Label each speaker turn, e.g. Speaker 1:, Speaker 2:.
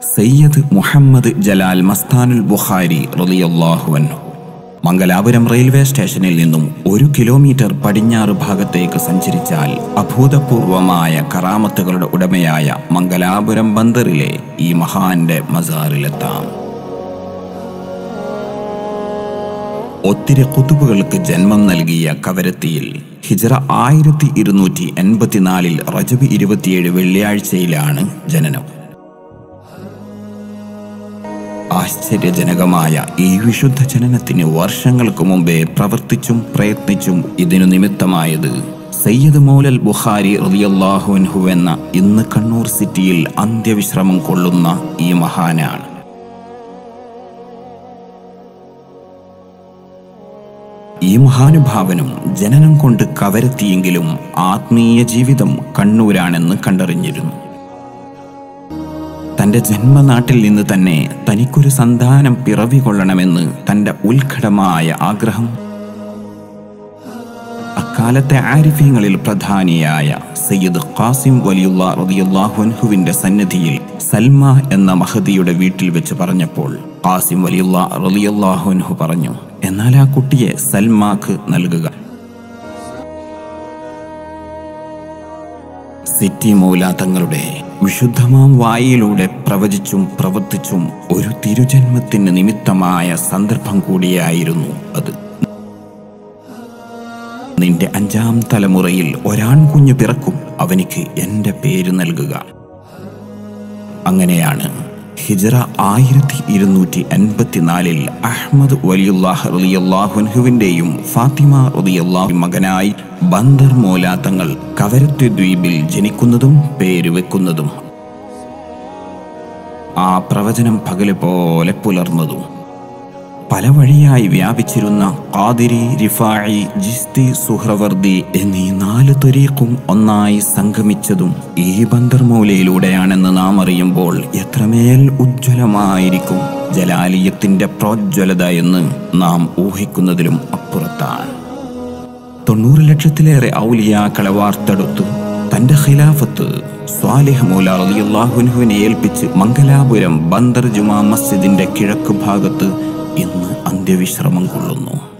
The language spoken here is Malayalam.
Speaker 1: സയ്യദ് മുഹമ്മദ് ജലാൽ മസ്താനുൽ ബുഖാരി റളിയല്ലാഹു അൻഹു മംഗലാപുരം റെയിൽവേ സ്റ്റേഷനിൽ നിന്നും ഒരു കിലോമീറ്റർ പടിഞ്ഞാറ് ഭാഗത്തേക്ക് സഞ്ചരിച്ചാൽ അഭൂതപൂർവമായ കറാമത്തുകളുടെ ഉടമയായ മംഗലാപുരം ബന്ദറിലെ ഈ മഹാന്റെ മസാറിലെത്താം ഒത്തിരി കുത്തുബുകൾക്ക് ജന്മം നൽകിയ കവരത്തിയിൽ ഹിജറ ആയിരത്തി ഇരുന്നൂറ്റി എൺപത്തിനാലിൽ റജബ് ഇരുപത്തിയേഴ് വെള്ളിയാഴ്ചയിലാണ് ജനനം ആശ്ചര്യജനകമായ ഈ വിശുദ്ധ ജനനത്തിന് വർഷങ്ങൾക്ക് മുമ്പേ പ്രവർത്തിച്ചും പ്രയത്നിച്ചും ഇതിനു നിമിത്തമായത് സയ്യദ് മൗലൽ ബുഖാരി റളിയല്ലാഹു അൻഹു എന്ന ഇന്ന് കണ്ണൂർ സിറ്റിയിൽ അന്ത്യവിശ്രമം കൊള്ളുന്ന ഈ മഹാനാണ് ഈ മഹാനുഭാവനും ജനനം കൊണ്ട് കവരത്തിയെങ്കിലും ആത്മീയ ജീവിതം കണ്ണൂരാണെന്ന് കണ്ടറിഞ്ഞിരുന്നു തന്റെ ജന്മനാട്ടിൽ നിന്ന് തന്നെ തനിക്കൊരു സന്താനം പിറവി കൊള്ളണമെന്ന് തന്റെ ഉത്കടമായ ആഗ്രഹം അക്കാലത്തെ ആരിഫ്യങ്ങളിൽ പ്രധാനിയായ സയ്യിദ് ഖാസിം വലിയുള്ള റളിയല്ലാഹുൻഹുവിന്റെ സന്നിധിയിൽ സൽമ എന്ന മഹദിയുടെ വീട്ടിൽ വെച്ച് പറഞ്ഞപ്പോൾ ഖാസിം വലിയുള്ള റളിയല്ലാഹുൻഹു പറഞ്ഞു എന്നാൽ ആ കുട്ടിയെ സൽമാക്ക് നൽകുക സിറ്റി മൗല തങ്ങളുടെ വിശുദ്ധമാം വായിലൂടെ പ്രവചിച്ചും പ്രവർത്തിച്ചും ഒരു തിരുജന്മത്തിന് നിമിത്തമായ സന്ദർഭം കൂടിയായിരുന്നു അത് നിന്റെ അഞ്ചാം തലമുറയിൽ ഒരാൺകുഞ്ഞ് പിറക്കും അവനിക്ക് എന്റെ പേര് നൽകുക അങ്ങനെയാണ് ഹിജറ ആയിരത്തി ഇരുന്നൂറ്റി എൺപത്തിനാലിൽ അഹ്മദ് വലിയുല്ലാഹ് റളിയല്ലാഹുൻഹുവിന്റെയും ഫാത്തിമ റളിയല്ലാഹു മകനായി ബന്ദർ മോലാത്തങ്ങൾ കവരത്വ ദ്വീപിൽ ജനിക്കുന്നതും പേര് വെക്കുന്നതും ആ പ്രവചനം പകല് പോലെ പുലർന്നതും പല വഴിയായി വ്യാപിച്ചിരുന്ന ഖാദിരി റിഫായി ജിസ്തി സുഹ്രവർദി എന്നീ നാല് ത്വരീഖും ഒന്നായി സംഗമിച്ചതും ഈ ബന്ദർമൂലയിലൂടെയാണെന്ന് നാം അറിയുമ്പോൾ എത്രമേൽ ഉജ്ജ്വലമായിരിക്കും ജലാലിയത്തിന്റെ പ്രോജ്വലത എന്ന് നാം ഊഹിക്കുന്നതിലും അപ്പുറത്താണ് തൊണ്ണൂറ് ലക്ഷത്തിലേറെ ഔലിയാക്കളെ വാർത്തെടുത്തു തന്റെ ഖിലാഫത്ത് സ്വാലിഹ് മൂല റളിയല്ലാഹുവിനെ ഏൽപ്പിച്ച് മംഗലാപുരം ബന്ദർ ജുമാ മസ്ജിദിന്റെ കിഴക്ക് ഭാഗത്ത് ഇന്ന് അന്ത്യവിശ്രമം കൊള്ളുന്നു